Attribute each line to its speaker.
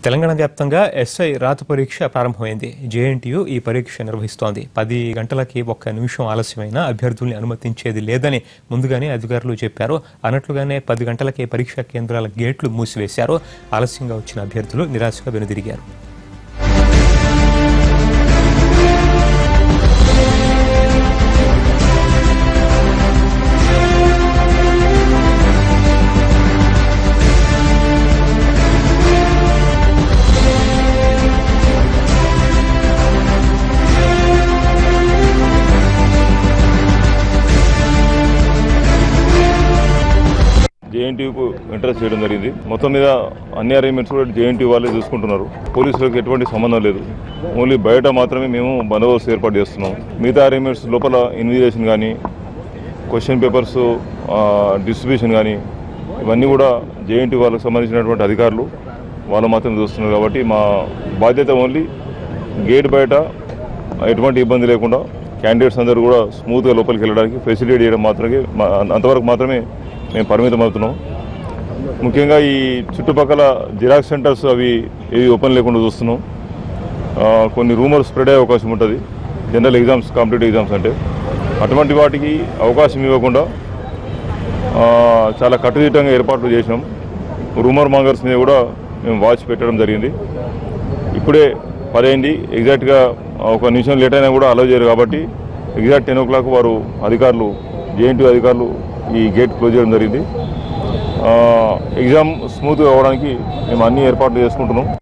Speaker 1: తెలంగాణ వ్యాప్తంగా ఎస్ఐ రాత పరీక్ష ప్రారంభమైంది జేఎన్టీయు ఈ పరీక్ష నిర్వహిస్తోంది పది గంటలకి ఒక్క నిమిషం ఆలస్యమైన అభ్యర్థుల్ని అనుమతించేది లేదని ముందుగానే అధికారులు చెప్పారు అన్నట్లుగానే పది గంటలకే పరీక్షా కేంద్రాల గేట్లు మూసివేశారు ఆలస్యంగా వచ్చిన అభ్యర్థులు నిరాశగా వెనుదిరిగారు
Speaker 2: జేఎన్టీయూకు ఇంట్రెస్ట్ చేయడం జరిగింది మొత్తం మీద అన్ని అరేంజ్మెంట్స్ కూడా జేఎన్టీ వాళ్ళే చూసుకుంటున్నారు పోలీసులకు ఎటువంటి సంబంధం లేదు ఓన్లీ బయట మాత్రమే మేము బందోబస్తు ఏర్పాటు చేస్తున్నాం మిగతా అరేంజ్మెంట్స్ లోపల ఇన్విజిలేషన్ కానీ క్వశ్చన్ పేపర్స్ డిస్ట్రిబ్యూషన్ కానీ ఇవన్నీ కూడా జేఎన్టీ వాళ్ళకి సంబంధించినటువంటి అధికారులు వాళ్ళు మాత్రం చూస్తున్నారు కాబట్టి మా బాధ్యత ఓన్లీ గేట్ బయట ఎటువంటి ఇబ్బంది లేకుండా క్యాండిడేట్స్ అందరూ కూడా స్మూత్గా లోపలికి వెళ్ళడానికి ఫెసిలిటీ చేయడం మాత్రమే మా- అంతవరకు మాత్రమే మేము పరిమితం అవుతున్నాం ముఖ్యంగా ఈ చుట్టుపక్కల జిరాక్స్ సెంటర్స్ అవి ఏవి ఓపెన్ లేకుండా చూస్తున్నాం ఆ, కొన్ని రూమర్స్ స్ప్రెడ్ అయ్యే అవకాశం ఉంటుంది జనరల్ ఎగ్జామ్స్ కాంపిటేటివ్ ఎగ్జామ్స్ అంటే అటువంటి వాటికి అవకాశం ఇవ్వకుండా ఆ, చాలా కట్టుదిట్టంగా ఏర్పాట్లు చేసినాం రూమర్ మాంగర్స్ మీద కూడా మేము వాచ్ పెట్టడం జరిగింది ఇప్పుడే పదైంది ఎగ్జాక్ట్గా ఒక నిమిషం లేట్ అయినా కూడా అలౌ చేయరు కాబట్టి ఎగ్జాక్ట్ టెన్ ఓ క్లాక్ వారు అధికారులు జేఎన్టీ అధికారులు ఈ గేట్ క్లోజ్ చేయడం జరిగింది ఆ, ఎగ్జామ్ స్మూత్గా అవ్వడానికి మేము అన్ని ఏర్పాట్లు చేసుకుంటున్నాం